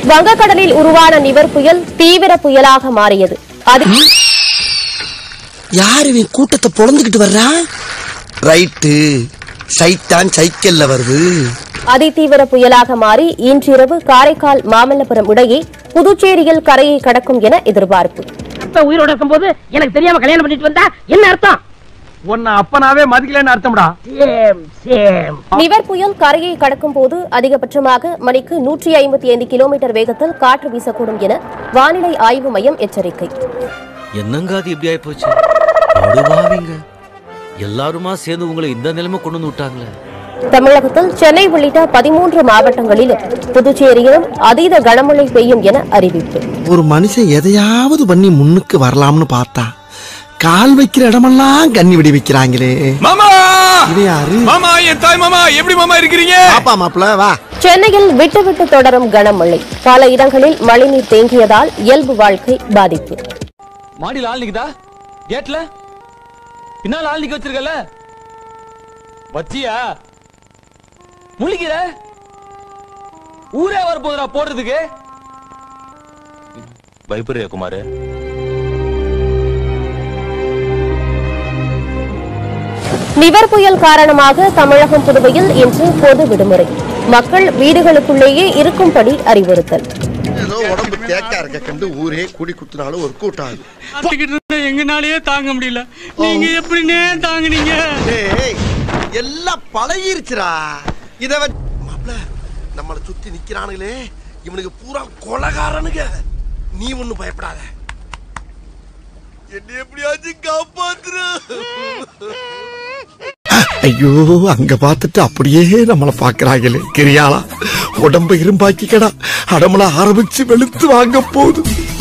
வங்கக்கடலில் உருவான நிவர் புயல் தீவிர புயலாக மாறியது அது யார் இவன் கூட்டத்தை பொழந்துகிட்டு வர்றான் ரைட்டு சைத்தான் சைக்கிள்ல வருது அதிதீவிர புயலாக மாறி இன்றிரவு காரைக்கால் மாமல்லபுரம் இடையே புதுச்சேரியில் கரையை கடக்கும் என எதிர்பார்ப்பு அப்ப உயிரோட இருக்கும்போது எனக்கு தெரியாம கல்யாணம் பண்ணிட்டு வந்தா என்ன அர்த்தம் உன்னை அப்பனாவே மதிக்கலன்னு அர்த்தம்டா சேம் சேம் நிவர் புயல் கரையை கடக்கும் போது அதிகபட்சமாக மணிக்கு நூற்றி ஐம்பத்தி ஐந்து கிலோமீட்டர் வேகத்தில் காற்று வீசக்கூடும் என வானிலை ஆய்வு மையம் எச்சரிக்கை என்னங்க அது இப்படி ஆயிப்போச்சு படுவாவிங்க எல்லாருமா சேர்ந்து உங்களை இந்த நிலைமை கொண்டு வந்து விட்டாங்களே தமிழகத்தில் சென்னை உள்ளிட்ட பதிமூன்று மாவட்டங்களிலும் புதுச்சேரியிலும் அதீத கனமழை பெய்யும் என அறிவிப்பு ஒரு மனுஷன் எதையாவது பண்ணி முன்னுக்கு வரலாம்னு பார்த்தா கால் வைக்கிற இடமெல்லாம் கண்ணி விடி வைக்கிறாங்களே மாமா இது யாரு மாமா என் தாய் மாமா எப்படி மாமா இருக்கிறீங்க பாப்பா மாப்பிள வா சென்னையில் விட்டு விட்டு தொடரும் கனமழை பல இடங்களில் மழைநீர் தேங்கியதால் இயல்பு வாழ்க்கை பாதிப்பு மாடியில் ஆள் நிக்குதா கேட்ல பின்னால் ஆள் நிக்க வச்சிருக்கல வச்சியா முழிக்கிற ஊரே வர போதுடா போடுறதுக்கு பயப்படுறியா குமாரு நிவர் புயல் காரணமாக தமிழகம் புதுவையில் இன்று பொது விடுமுறை மக்கள் வீடுகளுக்குள்ளேயே இருக்கும்படி அறிவுறுத்தல் ஏதோ உடம்பு தேக்கா இருக்க கண்டு ஊரே கூடி குத்துனாலும் ஒரு கூட்டம் ஆகுது. எங்கனாலயே தாங்க முடியல நீங்க எப்படின்னே தாங்குனீங்க டேய், எல்லாம் பழகிருச்சுடா இத வச்சு மாப்ள நம்மள சுத்தி நிக்கிறானுங்களே இவனுக்கு பூரா கொலகாரனுங்க நீ ஒண்ணும் பயப்படாத என்ன எப்படியாச்சும் காப்பாத்துரு ஐயோ அங்க பார்த்துட்டு அப்படியே நம்மள பாக்குறாங்களே கிரியாளா உடம்ப இரும்பாக்கிக்கடா அடமல ஆரம்பிச்சு வெளுத்து வாங்க போகுது